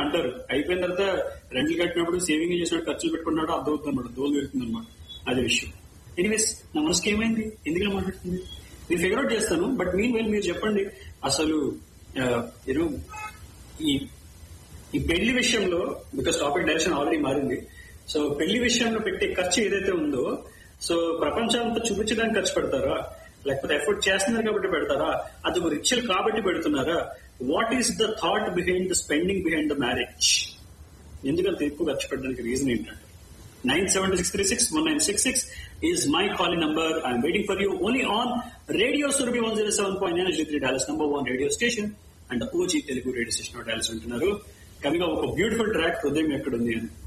అంటారు అయిపోయిన తర్వాత రెంట్లు కట్టినప్పుడు సేవింగ్ చేసినప్పుడు ఖర్చులు పెట్టుకున్నాడు అర్థం అవుతుంది అనమాట దోలు పెడుతుంది అనమాట అదే విషయం ఎనీవేస్ నా మనసుకి ఏమైంది ఎందుకు మాట్లాడుతుంది నేను ఫిగర్ అవుట్ చేస్తాను బట్ మీన్ వెల్ మీరు చెప్పండి అసలు యూనో ఈ ఈ పెళ్లి విషయంలో బికాస్ టాపిక్ డైరెక్షన్ ఆల్రెడీ మారింది సో పెళ్లి విషయంలో పెట్టే ఖర్చు ఏదైతే ఉందో సో ప్రపంచం అంతా చూపించడానికి ఖర్చు పెడతారా లేకపోతే ఎఫర్ట్ చేస్తున్నారు కాబట్టి పెడతారా అది ఒక రిచువల్ కాబట్టి పెడుతున్నారా what is the thought behind the spending behind the marriage ఎందుకంత ఎక్కువ ఖర్చు పెట్టడానికి రీజన్ ఏంటంటే nine seven six three six one nine six six is my calling number I'm waiting for you only on radio Surabhi one zero seven point nine three dollars number one radio station and OG Telugu radio station dollars అంటున్నారు కనుక ఒక beautiful track హృదయం ఎక్కడుంది అని